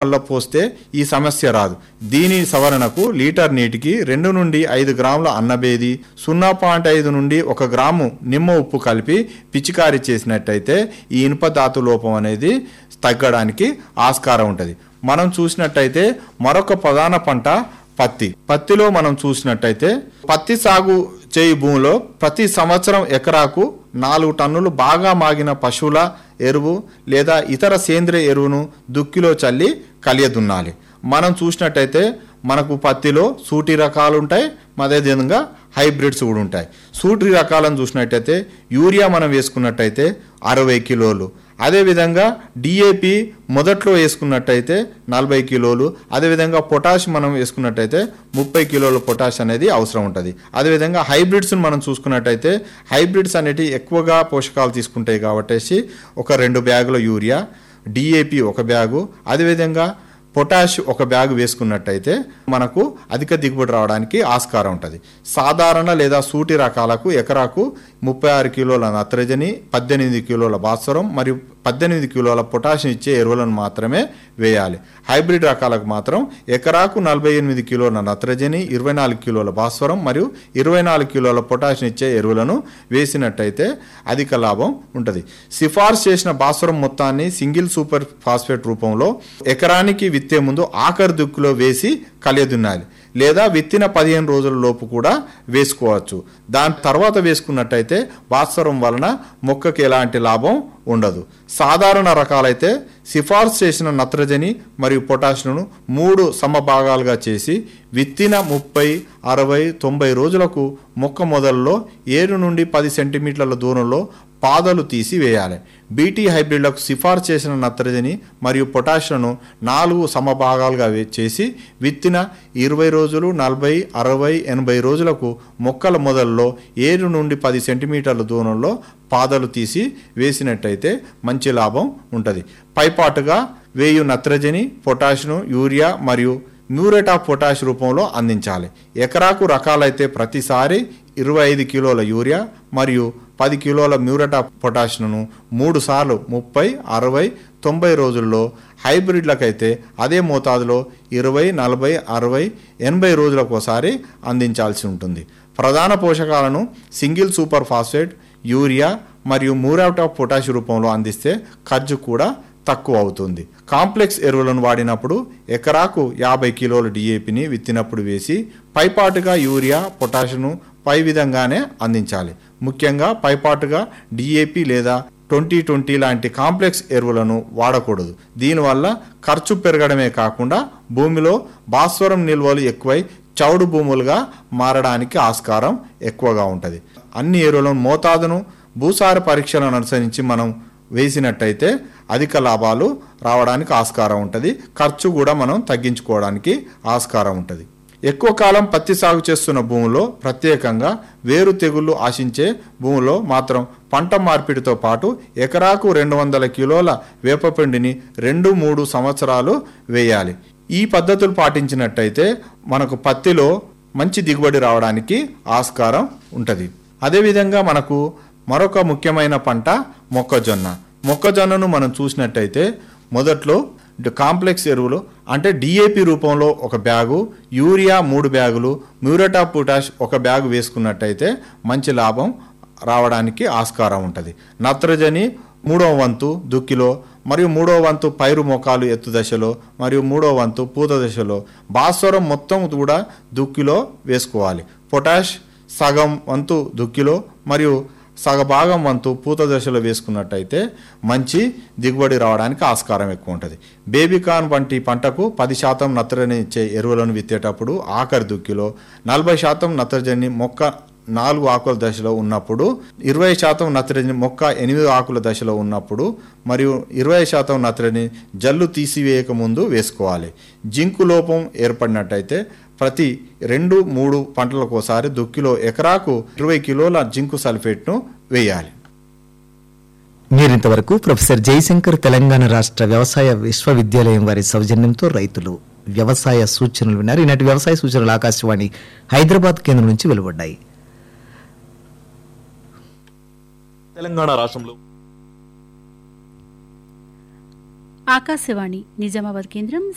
వల్ల పోస్తే ఈ సమస్య రాదు దీని సవరణకు లీటర్ నీటికి రెండు నుండి ఐదు గ్రాముల అన్నబేది సున్నా పాయింట్ ఐదు నుండి ఒక గ్రాము నిమ్మ ఉప్పు కలిపి పిచికారీ చేసినట్టయితే ఈ ఇనుప ధాతు లోపం అనేది తగ్గడానికి ఆస్కారం ఉంటుంది మనం చూసినట్టయితే మరొక ప్రధాన పంట పత్తి పత్తిలో మనం చూసినట్టయితే పత్తి సాగు చేయి భూమిలో ప్రతి సంవత్సరం ఎకరాకు నాలుగు టన్నులు బాగా మాగిన పశువుల ఎరువు లేదా ఇతర సేంద్రియ ఎరువును దుక్కిలో చల్లి కలియదున్నాలి మనం చూసినట్టయితే మనకు పత్తిలో సూటి రకాలు ఉంటాయి అదేవిధంగా హైబ్రిడ్స్ కూడా ఉంటాయి సూటి రకాలను చూసినట్టయితే యూరియా మనం వేసుకున్నట్టయితే అరవై కిలోలు అదేవిధంగా డిఏపి మొదట్లో వేసుకున్నట్టయితే నలభై కిలోలు అదేవిధంగా పొటాష్ మనం వేసుకున్నట్టయితే ముప్పై కిలోల పొటాష్ అనేది అవసరం ఉంటుంది అదేవిధంగా హైబ్రిడ్స్ని మనం చూసుకున్నట్టయితే హైబ్రిడ్స్ అనేటివి ఎక్కువగా పోషకాలు తీసుకుంటాయి కాబట్టి ఒక రెండు బ్యాగుల యూరియా డిఏపి ఒక బ్యాగు అదేవిధంగా పొటాష్ ఒక బ్యాగ్ వేసుకున్నట్టయితే మనకు అధిక దిగుబడి రావడానికి ఆస్కారం ఉంటుంది సాధారణ లేదా సూటి రకాలకు ఎకరాకు ముప్పై ఆరు కిలోల నత్రజని పద్దెనిమిది కిలోల భాస్వరం మరియు పద్దెనిమిది కిలోల పొటాషియం ఇచ్చే ఎరువులను మాత్రమే వేయాలి హైబ్రిడ్ రకాలకు మాత్రం ఎకరాకు నలభై ఎనిమిది కిలోల నత్రజని ఇరవై నాలుగు కిలోల భాస్వరం మరియు ఇరవై నాలుగు కిలోల పొటాషియం ఇచ్చే ఎరువులను వేసినట్టయితే అధిక లాభం ఉంటుంది సిఫార్సు చేసిన భాస్వరం మొత్తాన్ని సింగిల్ సూపర్ ఫాస్ఫేట్ రూపంలో ఎకరానికి విత్తే ముందు ఆఖరి దుక్కులో వేసి కలియదున్నాలి లేదా విత్తిన పదిహేను రోజుల లోపు కూడా వేసుకోవచ్చు దాని తర్వాత వేసుకున్నట్టయితే భాస్వరం వలన మొక్కకి ఎలాంటి లాభం ఉండదు సాధారణ రకాలైతే సిఫార్సు చేసిన నత్రజని మరియు పొటాషియంను మూడు సమభాగాలుగా చేసి విత్తిన ముప్పై అరవై తొంభై రోజులకు మొక్క మొదల్లో ఏడు నుండి పది సెంటీమీటర్ల దూరంలో పాదలు తీసి వేయాలి బీటీ హైబ్రిడ్లకు సిఫార్సు చేసిన నత్రజని మరియు పొటాషియంను నాలుగు సమభాగాలుగా వే- చేసి విత్తిన ఇరవై రోజులు నలభై అరవై ఎనభై రోజులకు మొక్కల మొదల్లో ఏడు నుండి పది సెంటీమీటర్ల దూరంలో పాదలు తీసి వేసినట్టయితే మంచి లాభం ఉంటుంది పైపాటుగా వేయు నత్రజని పొటాషియం యూరియా మరియు మ్యూరేట్ ఆఫ్ పొటాష్ రూపంలో అందించాలి ఎకరాకు రకాలైతే ప్రతిసారి ఇరవై ఐదు కిలోల యూరియా మరియు పది కిలోల మ్యూరేట్ ఆఫ్ పొటాషియంను మూడు సార్లు ముప్పై అరవై తొంభై రోజుల్లో హైబ్రిడ్లకైతే అదే మోతాదులో ఇరవై నలభై అరవై ఎనభై రోజులకు ఒకసారి అందించాల్సి ఉంటుంది ప్రధాన పోషకాలను సింగిల్ సూపర్ ఫాస్ఫేట్ యూరియా మరియు మ్యూరేట్ ఆఫ్ పొటాష్ రూపంలో అందిస్తే ఖర్చు కూడా తక్కువ అవుతుంది కాంప్లెక్స్ ఎరువులను వాడినప్పుడు ఎకరాకు యాభై కిలోల డిఏపిని విత్తినప్పుడు వేసి పైపాటుగా యూరియా పొటాషియం పై విధంగానే అందించాలి ముఖ్యంగా పైపాటుగా డిఏపి లేదా ట్వంటీ ట్వంటీ లాంటి కాంప్లెక్స్ ఎరువులను వాడకూడదు దీనివల్ల ఖర్చు పెరగడమే కాకుండా భూమిలో భాస్వరం నిల్వలు ఎక్కువై చౌడు భూములుగా మారడానికి ఆస్కారం ఎక్కువగా ఉంటుంది అన్ని ఎరువులను మోతాదును భూసార పరీక్షలను అనుసరించి మనం వేసినట్టయితే అధిక లాభాలు రావడానికి ఆస్కారం ఉంటుంది ఖర్చు కూడా మనం తగ్గించుకోవడానికి ఆస్కారం ఉంటుంది ఎక్కువ కాలం పత్తి సాగు చేస్తున్న భూములో ప్రత్యేకంగా వేరు తెగుళ్ళు ఆశించే భూములో మాత్రం పంట మార్పిడితో పాటు ఎకరాకు రెండు వందల కిలోల వేపపిండిని రెండు మూడు సంవత్సరాలు వేయాలి ఈ పద్ధతులు పాటించినట్టయితే మనకు పత్తిలో మంచి దిగుబడి రావడానికి ఆస్కారం ఉంటుంది అదేవిధంగా మనకు మరొక ముఖ్యమైన పంట మొక్కజొన్న మొక్కజొన్నను మనం చూసినట్టయితే మొదట్లో డి- కాంప్లెక్స్ ఎరువులు అంటే డిఏపి రూపంలో ఒక బ్యాగు యూరియా మూడు బ్యాగులు మ్యూరేట్ ఆఫ్ పొటాష్ ఒక బ్యాగు వేసుకున్నట్టయితే మంచి లాభం రావడానికి ఆస్కారం ఉంటుంది నత్రజని మూడవ వంతు దుక్కిలో మరియు మూడవ వంతు పైరు మొఖాలు ఎత్తు దశలో మరియు మూడవ వంతు పూత దశలో భాస్వరం మొత్తం కూడా దుక్కిలో వేసుకోవాలి పొటాష్ సగం వంతు దుక్కిలో మరియు సగభాగం వంతు పూత దశలో వేసుకున్నట్టయితే మంచి దిగుబడి రావడానికి ఆస్కారం ఎక్కువ ఉంటుంది బేబీకాన్ వంటి పంటకు పది శాతం నత్రజని ఇచ్చే ఎరువులను విత్తేటప్పుడు ఆఖరి దుక్కిలో నలభై శాతం నత్రజని మొక్క నాలుగు ఆకుల దశలో ఉన్నప్పుడు ఇరవై శాతం నత్రజని మొక్క ఎనిమిది ఆకుల దశలో ఉన్నప్పుడు మరియు ఇరవై శాతం నత్రజని జల్లు తీసివేయక ముందు వేసుకోవాలి జింకు లోపం ఏర్పడినట్టయితే ప్రతి రెండు మూడు పంటలకు ఒకసారి దుక్కిలో ఎకరాకు ఇరవై కిలోల జింకు సల్ఫేట్ను వేయాలి మీరింతవరకు ప్రొఫెసర్ జయశంకర్ తెలంగాణ రాష్ట్ర వ్యవసాయ విశ్వవిద్యాలయం వారి సౌజన్యంతో రైతులు వ్యవసాయ సూచనలు విన్నారు ఈనాటి వ్యవసాయ సూచనలు ఆకాశవాణి హైదరాబాద్ కేంద్రం నుంచి వెలువడ్డాయి తెలంగాణ రాష్ట్రంలో ఆకాశవాణి నిజామాబాద్ కేంద్రం